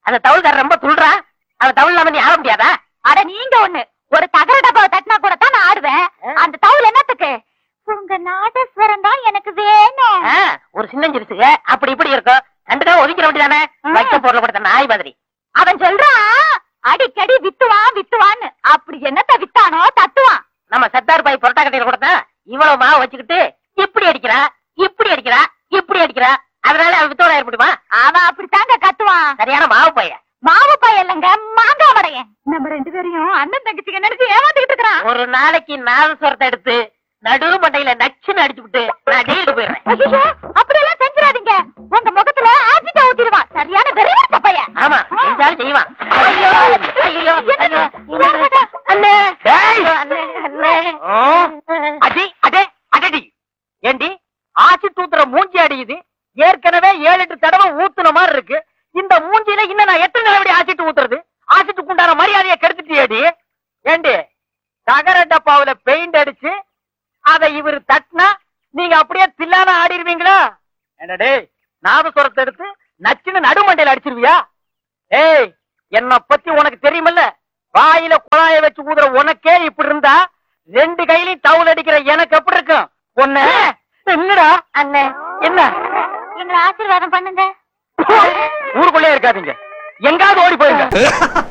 அந்த தவுள்கார ரொம்ப துள்றா அவன் தவுள் இல்லாம நீ ஆட முடியாதா அட நீங்க ஒண்ணு ஒரு தகர டப்பாவை தட்டினா கூட தான் நான் ஆடுவேன் அந்த தவுல் என்னத்துக்கு உங்க நாதஸ்வரம் தான் எனக்கு வேணும் ஆ, ஒரு சின்னஞ்சிருச்சுங்க அப்படி இப்படி இருக்கும் ரெண்டு ஒதுக்கிற வேண்டியதானே ம். வைக்க பொருள் கொடுத்த நாய் மாதிரி அவன் சொல்றான் அடிக்கடி வித்துவான் வித்துவான்னு அப்படி என்னத்த வித்தானோ தத்துவான் நம்ம சத்தார் பாய் புரட்டா கட்டையில கொடுத்தா இவ்வளவு மாவு வச்சுக்கிட்டு இப்படி அடிக்கிறா இப்படி அடிக்கிறா இப்படி அடிக்கிறா அதனால அவன் வித்தோட ஏற்படுமா அவன் அப்படித்தாங்க கத்துவான் சரியான மாவு பையன் மாவு பையல்லங்க மாங்காய் வடையன் நம்ம ரெண்டு பேரையும் அண்ணன் தங்கச்சிங்க நினைச்சு ஏமாத்திக்கிட்டு இருக்கிறான் ஒரு நாளைக்கு நாதஸ்வரத்தை எடுத்து நடு மண்டையில நச்சுன்னு அடிச்சு விட்டு நான் ஜெயிலுக்கு போயிடுறேன் ஐயோ அப்படியெல்லாம் செஞ்சிடாதீங்க உங்க முகத்துல ஆசிட்ட ஊத்திடுவான் சரியான வெறிவட்ட பையன் ஆமா செஞ்சாலும் செய்வான் ஐயோ, ஐயோ, என்னது? ஐயோ, என்னது? அண்ணே டேய்! அண்ணே, அண்ணே. அடி அடே அடடி ஏண்டி ஆச்சி தூத்துற மூஞ்சி அடியுது ஏற்கனவே ஏழு எட்டு தடவை ஊத்துன மாதிரி இருக்கு இந்த மூஞ்சியில இன்னும் நான் எத்தனை நிலவடி ஆச்சிட்டு ஊத்துறது ஆச்சிட்டு உண்டான மரியாதையை கெடுத்துட்டியேடி ஏண்டி தகர டப்பாவுல பெயிண்ட் அடிச்சு அதை இவர் தட்டினா நீங்க அப்படியே தில்லான ஆடிடுவீங்களா என்னடே நாதஸ்வரத்தை எடுத்து நச்சுன்னு நடுமண்டையில அடிச்சிருவியா ஏய் என்ன பத்தி உனக்கு தெரியுமில்ல வாயில குழாய வச்சு ஊதுற உனக்கே இப்படி இருந்தா ரெண்டு கையிலயும் டவுல் அடிக்கிற எனக்கு எப்படி இருக்கும் ஒண்ணு என்னடா அண்ணே என்ன எங்களை ஆசீர்வாதம் பண்ணுங்க ஊருக்குள்ளே இருக்காதீங்க எங்காவது ஓடி போயிருங்க